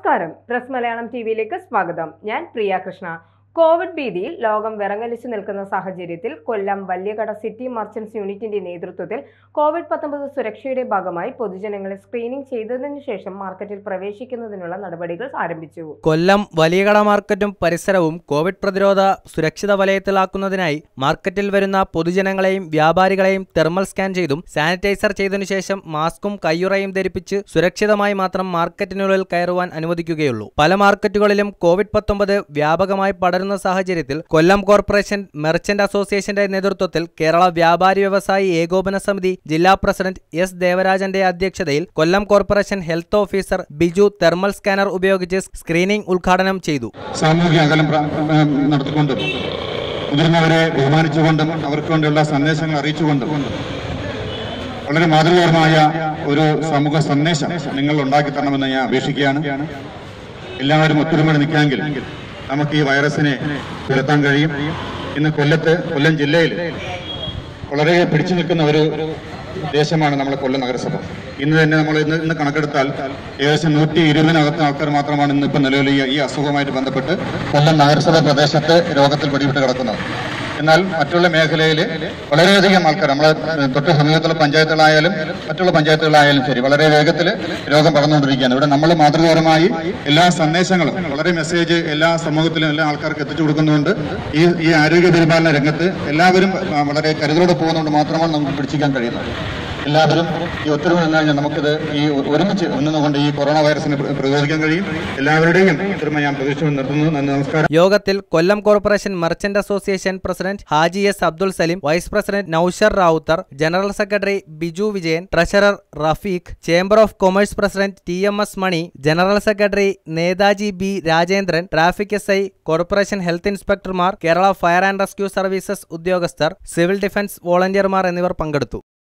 നമസ്കാരം press Malayalam T വിയിലേക്ക് സ്വാഗതം ഞാൻ പ്രിയ കൃഷ്ണ കോവിഡ് ഭീതിയിൽ ലോകം വിറങ്ങലിച്ചു നിൽക്കുന്ന സാഹചര്യത്തിൽ കൊല്ലം വല്യകട സിറ്റി മർച്ചന്റ്സ് യൂണിറ്റിന്റെ നേതൃത്വത്തിൽ കോവിഡ് പത്തൊമ്പത് സുരക്ഷയുടെ ഭാഗമായി പൊതുജനങ്ങളെ സ്ക്രീനിംഗ് ചെയ്തതിനു ശേഷം മാർക്കറ്റിൽ പ്രവേശിക്കുന്നതിനുള്ള നടപടികൾ ആരംഭിച്ചു കൊല്ലം വലിയകട മാർക്കറ്റും പരിസരവും കോവിഡ് പ്രതിരോധ സുരക്ഷിത വലയത്തിലാക്കുന്നതിനായി മാർക്കറ്റിൽ വരുന്ന പൊതുജനങ്ങളെയും വ്യാപാരികളെയും തെർമൽ സ്കാൻ ചെയ്തും സാനിറ്റൈസർ ചെയ്തതിനു ശേഷം മാസ്കും കയ്യുറയും ധരിപ്പിച്ച് സുരക്ഷിതമായി മാത്രം മാർക്കറ്റിനുള്ളിൽ കയറുവാൻ അനുവദിക്കുകയുള്ളൂ പല മാർക്കറ്റുകളിലും കോവിഡ് പത്തൊമ്പത് വ്യാപകമായി പടരുന്ന സാഹചര്യത്തിൽ കൊല്ലം കോർപ്പറേഷൻ മെർച്ചന്റ് അസോസിയേഷന്റെ നേതൃത്വത്തിൽ കേരള വ്യാപാരി വ്യവസായി ഏകോപന സമിതി ജില്ലാ പ്രസിഡന്റ് എസ് ദേവരാജന്റെ അധ്യക്ഷതയിൽ Kollam corporation health officer Biju thermal scanner ഉപയോഗിച്ച് സ്ക്രീനിംഗ് ഉദ്ഘാടനം ചെയ്തു സാമൂഹിക അകലം പ്ര- ഏം, നടത്തിക്കൊണ്ടും മുതിർന്നവരെ ബഹുമാനിച്ചുകൊണ്ടും അവർക്ക് വേണ്ടിയുള്ള സന്ദേശങ്ങൾ അറിയിച്ചുകൊണ്ടും വളരെ മാതൃകാപരമായ ഒരു സമൂഹ സന്ദേശം നിങ്ങൾ ഉണ്ടാക്കി തരണമെന്ന് ഞാൻ അപേക്ഷിക്കുകയാണ് എല്ലാവരും ഒത്തൊരുമയോടെ നിൽക്കാമെങ്കിൽ നമുക്ക് ഈ വൈറസിനെ തുരത്താൻ കഴിയും ഇന്ന് കൊല്ലത്ത് കൊല്ലം ജില്ലയിൽ വളരെ പിടിച്ചു നിൽക്കുന്ന ഒരു ദേശമാണ് നമ്മുടെ കൊല്ലം നഗരസഭ ഇന്ന് തന്നെ നമ്മൾ ഇന്ന് ഇന്ന് കണക്കെടുത്താൽ ഏകദേശം നൂറ്റി ഇരുപതിനകത്ത് ആൾക്കാർ മാത്രമാണ് ഇന്ന് ഇപ്പം നിലവിൽ ഈ- ഈ അസുഖവുമായിട്ട് ബന്ധപ്പെട്ട് കൊല്ലം നഗരസഭ പ്രദേശത്ത് രോഗത്തിൽ പിടിപെട്ട് കിടക്കുന്നത് എന്നാൽ മറ്റുള്ള മേഖലയിൽ വളരെയധികം ആൾക്കാർ നമ്മളെ തൊട്ട് സമീപത്തുള്ള പഞ്ചായത്തുകളായാലും മറ്റുള്ള പഞ്ചായത്തുകളായാലും ശരി വളരെ വേഗത്തിൽ രോഗം പടർന്നുകൊണ്ടിരിക്കുകയാണ് ഇവിടെ നമ്മൾ മാതൃകാപരമായി എല്ലാ സന്ദേശങ്ങളും വളരെ മെസ്സേജ് എല്ലാ സമൂഹത്തിലും എല്ലാ ആൾക്കാർക്ക് എത്തിച്ചു കൊടുക്കുന്നുണ്ട് ഈ ഈ ആരോഗ്യ പരിപാലന രംഗത്ത് എല്ലാവരും ആ, വളരെ കരുതലോടെ പോകുന്നതുകൊണ്ട് മാത്രമാണ് നമുക്ക് പിടിച്ചിരിക്കാൻ കഴിയുന്നത് എല്ലാവരും ഈ ഒത്തൊരുമ നിന്ന് കഴിഞ്ഞാൽ നമുക്കിത് ഈ ഒരുമിച്ച് ഒന്നുകൊണ്ട് ഈ കൊറോണ വൈറസിനെ പ്ര- പ്രതിരോധിക്കാൻ കഴിയും എല്ലാവരുടെയും ഒത്തൊരുമ ഞാൻ പ്രതീക്ഷിച്ചു നിർത്തുന്നു നന്ദി നമസ്കാരം യോഗത്തിൽ Kollam corporation merchant association president Haji S Abdul Saleem vice president Naushar Rawther general secretary Biju Vijayan treasurer Rafeeq chamber of commerce president T M S Mani general secretary Netaji B Rajendran traffic S I corporation health ഇൻസ്പെക്ടർമാർ Kerala fire and rescue services ഉദ്യോഗസ്ഥർ സിവിൽ ഡിഫൻസ് വോളണ്ടിയർമാർ എന്നിവർ പങ്കെടുത്തു